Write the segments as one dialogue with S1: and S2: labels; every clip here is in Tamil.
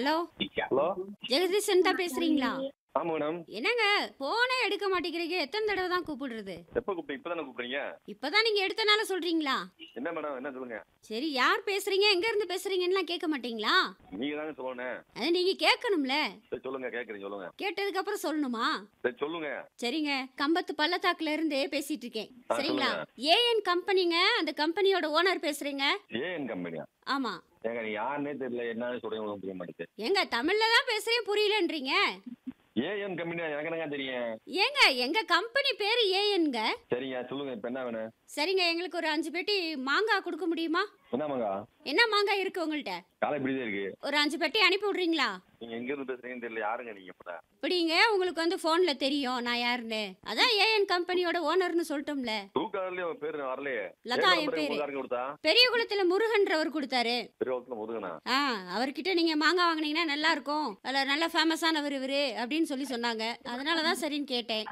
S1: ஹலோ
S2: ஹலோ
S1: ஜெகதீஷன் தான் பேசுறீங்களா
S2: ஆமா மேடம்
S1: என்னங்க போனே எடுக்க மாட்டேங்கிறீங்க எத்தனை தடவை தான் கூப்பிடுறது
S2: எப்ப கூப்பிட்டு இப்பதானே கூப்பிடுறீங்க
S1: இப்பதான் நீங்க எடுத்தனால சொல்றீங்களா
S2: என்ன மேடம் என்ன சொல்லுங்க
S1: சரி யார் பேசுறீங்க எங்க இருந்து பேசுறீங்கன்னு கேட்க மாட்டீங்களா
S2: நீங்க தானே சொல்லணும்
S1: அது நீங்க கேட்கணும்ல
S2: சரி சொல்லுங்க கேக்குறீங்க சொல்லுங்க
S1: கேட்டதுக்கு அப்புறம் சொல்லணுமா
S2: சரி சொல்லுங்க
S1: சரிங்க கம்பத்து பள்ளத்தாக்குல இருந்து பேசிட்டு இருக்கேன்
S2: ஆ,
S1: சரிங்களா
S2: சொல்லுங்க.
S1: ஏஎன் கம்பெனிங்க அந்த கம்பெனியோட ஓனர் பேசுறீங்க
S2: ஏன் கம்பெனியா
S1: ஆமா
S2: ஏங்க நீ யாருன்னே தெரியல என்னன்னு சொல்றீங்க உங்களுக்கு புரிய மாட்டேங்குது
S1: ஏங்க தமிழ்ல தான் பேசுறேன் புரியலன்றீங்க
S2: ஏஎன் கம்பெனியா எனக்கு என்னங்க தெரியும்
S1: ஏங்க எங்க கம்பெனி பேரு ஏஎன்ங்க
S2: சரிங்க சொல்லுங்க இப்ப என்ன வேணும்
S1: சரிங்க எங்களுக்கு ஒரு அஞ்சு பெட்டி மாங்காய் கொடுக்க முடியுமா
S2: என்னமாங்க
S1: என்ன மாங்காய் இருக்கு உங்கள்ட்ட
S2: காலை இப்படிதான் இருக்கு
S1: ஒரு அஞ்சு பெட்டி அனுப்பி விடுறீங்களா
S2: நீங்க எங்க இருந்து பேசுறீங்கன்னு தெரியல யாருங்க நீங்க இப்ப
S1: இப்படிங்க உங்களுக்கு வந்து போன்ல தெரியும் நான் யாருன்னு அதான் ஏஎன் கம்பெனியோட ஓனர்னு சொல்லிட்டோம்ல
S2: தூக்காதுலயே உங்க பேரு வரலையே
S1: லதா
S2: என்
S1: என்
S2: number
S1: பேரு
S2: உங்களுக்கு யாருங்க கொடுத்தா
S1: பெரிய குளத்துல முருகன்றவர் கொடுத்தாரு
S2: பெரிய வகுத்துல முதுகனா
S1: ஆ அவர்கிட்ட நீங்க மாங்காய் வாங்குனீங்கன்னா நல்லா இருக்கும் அதுல நல்ல ஃபேமஸானவர் இவரு அப்படின்னு சொல்லி சொன்னாங்க அதனாலதான் சரின்னு கேட்டேன்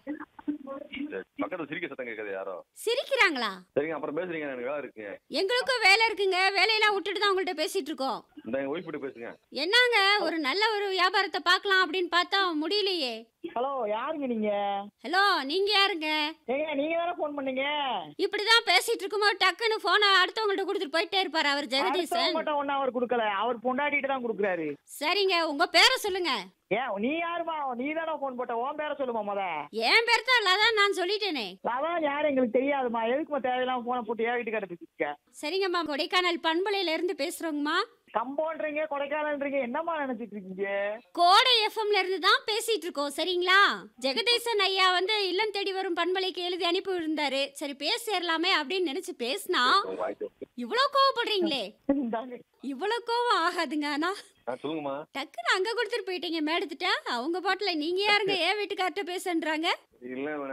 S2: சரி, பக்கத்துல சிரிக்க சத்தம் கேட்காது யாரோ
S1: சிரிக்கிறாங்களா
S2: சரிங்க அப்புறம் பேசுறீங்க எனக்கு வேலை இருக்குங்க
S1: எங்களுக்கும் வேலை இருக்குங்க வேலையெல்லாம் விட்டுட்டு தான் உங்கள்ட்ட பேசிட்டு இருக்கோம்
S2: இந்த எங்க ஒய்ஃப் கிட்ட பேசுங்க
S1: என்னங்க ஒரு நல்ல ஒரு வியாபாரத்தை பார்க்கலாம் அப்படின்னு பார்த்தா முடியலையே
S3: ஹலோ யாருங்க நீங்க
S1: ஹலோ நீங்க யாருங்க
S3: ஏங்க நீங்க தானே ஃபோன் பண்ணீங்க
S1: இப்படிதான் பேசிட்டு இருக்கும்போது டக்குன்னு போனை அடுத்தவங்கள்ட்ட கொடுத்துட்டு போயிட்டே இருப்பாரு அவர் ஜெகதீசன்
S3: மட்டும் ஒன்னும் அவர் கொடுக்கல அவர் பொண்டாட்டிட்டு தான் கொடுக்குறாரு
S1: சரிங்க உங்க பேரை சொல்லுங்க
S3: ஏன் நீ யாருமா நீ தானே ஃபோன் போட்ட உன் பேரை சொல்லுமா முத
S1: என் பேர் தான் லதான் நான் சொல்லிட்டேனே
S3: அதான் யாரும் எங்களுக்கு தெரியாதுமா எதுக்குமா தேவையில்லாம போனை போட்டு ஏன் வீட்டுக்கார பேசிக்க
S1: சரிங்கம்மா கொடைக்கானல் பண்பலையில இருந்து பேசுறோங்கம்மா
S3: கம்பவுண்டரிங்க கொடைக்கானல்ன்றீங்க என்னம்மா நினைச்சிட்டு இருக்கீங்க
S1: கோடை எஃப்எம்ல இருந்து தான் பேசிட்டு இருக்கோம் சரிங்களா ஜெகதீசன் ஐயா வந்து இல்லம் தேடி வரும் பண்பலைக்கு எழுதி அனுப்பி இருந்தாரு சரி பேசிடலாமே அப்படின்னு நினைச்சு பேசினா
S2: உங்க வாய்ஸ்
S1: இவ்வளோ கோவப்படுறீங்களே
S3: இந்தாங்க.
S1: இவ்வளவு கோவம் ஆகாதுங்க ஆனா
S2: ஆ சொல்லுங்கம்மா
S1: டக்குன்னு அங்க கொடுத்துட்டு போயிட்டீங்க மேடத்துட்டா அவங்க பாட்டுல நீங்க யாருங்க ஏன் வீட்டுக்கார்ட்ட பேசுன்றாங்க
S2: இல்ல